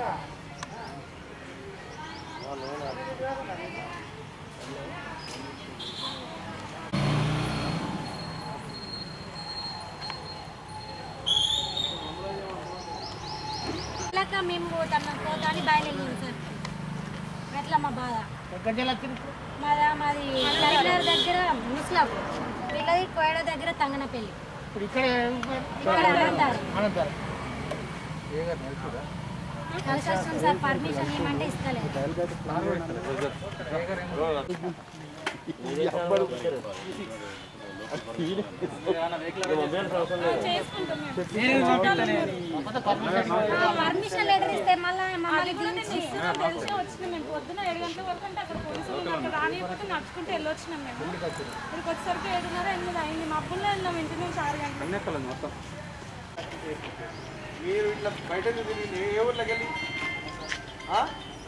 ఇలాక మేము పోతాం మేము పోతామని బయలుదేరినాం సార్ ఎట్లా మా బాధ మాదా మాది కరీంనగర్ దగ్గర ముస్లాం వీళ్ళది కోయడ దగ్గర తంగనపల్లి ఇప్పుడు ఇక్కడ ఇక్కడ అనంతారు అనంతరం కలిసి వస్తుంది సార్ పర్మిషన్ ఏమంటే ఇస్తలేదు పర్మిషన్ లెటర్ ఇస్తే మళ్ళీ మమ్మల్ని దించి తెలిసి వచ్చినాం మేము పొద్దున ఏడు గంటల వరకు అంటే అక్కడ పోలీసులు ఉన్నారు. అక్కడ రానియకపోతే నడుచుకుంటూ వెళ్ళొచ్చినాం మేము ఇక్కడికి వచ్చేసరికి ఏడున్నర ఎనిమిది అయింది మబ్బుల్లో వెళ్ళాం ఇంటి నుంచి ఆరు గంటలకు మీరు ఇట్లా బయట తిరిగి ఏ ఊర్లోకి వెళ్ళి ఆ?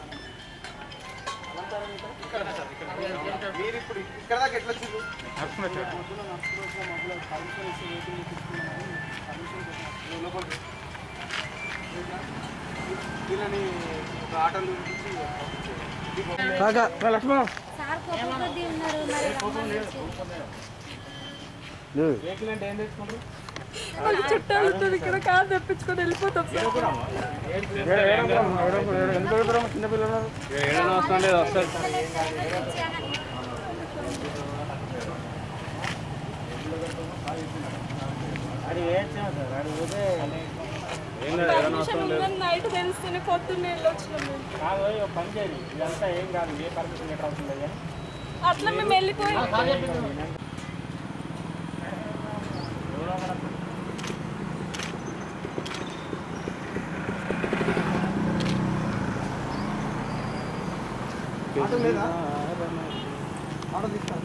మీరు ఇప్పుడు ఇక్కడ దాకా ఎట్లా వచ్చిండ్రు లోపలికి. వీళ్ళని ఒక ఆటోలు పిలిపించి సార్ కోపం కొద్దీ ఉన్నారు మరి రమ్మని చెప్పి. చుట్టాలతో ఇక్కడ కాదు తెప్పించుకొని వెళ్ళిపోతాం పర్మిషన్ ఉందని నైట్ తెలిస్తేనే పొద్దున్నే వెళ్ళొచ్చినాం మేము అట్లా మేము వెళ్ళిపోయి ఆటో లేదా ఆటో తీస్తాను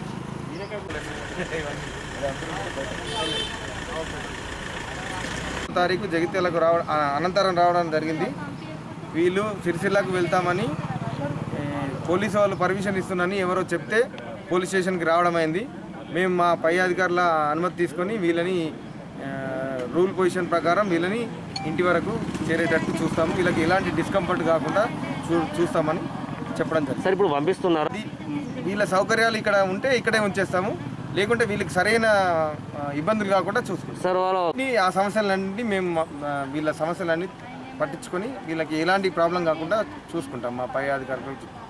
తారీఖు జగిత్యాలకు రావడం అనంతరం రావడం జరిగింది వీళ్ళు సిరిసిల్లకు వెళ్తామని ఏ, పోలీసు వాళ్ళు పర్మిషన్ ఇస్తున్నారని ఎవరో చెప్తే పోలీస్ స్టేషన్కి రావడం అయింది మేము మా పై అధికారుల అనుమతి తీసుకొని వీళ్ళని ఆ, రూల్ పొజిషన్ ప్రకారం వీళ్ళని ఇంటి వరకు చేరేటట్టు చూస్తాము వీళ్ళకి ఎలాంటి డిస్కంఫర్ట్ కాకుండా చూ చూస్తామని చెప్పడం జరిగింది సార్ ఇప్పుడు పంపిస్తున్నారు అది వీళ్ళ సౌకర్యాలు ఇక్కడ ఉంటే ఇక్కడే ఉంచేస్తాము లేకుంటే వీళ్ళకి సరైన ఆ, ఇబ్బందులు కాకుండా చూసుకుంటాం సార్ వాళ్ళు ఈ ఆ సమస్యలన్నీ మేము ఆ, వీళ్ళ సమస్యలన్నీ పట్టించుకొని వీళ్ళకి ఎలాంటి ప్రాబ్లం కాకుండా చూసుకుంటాం మా పై అధికారులు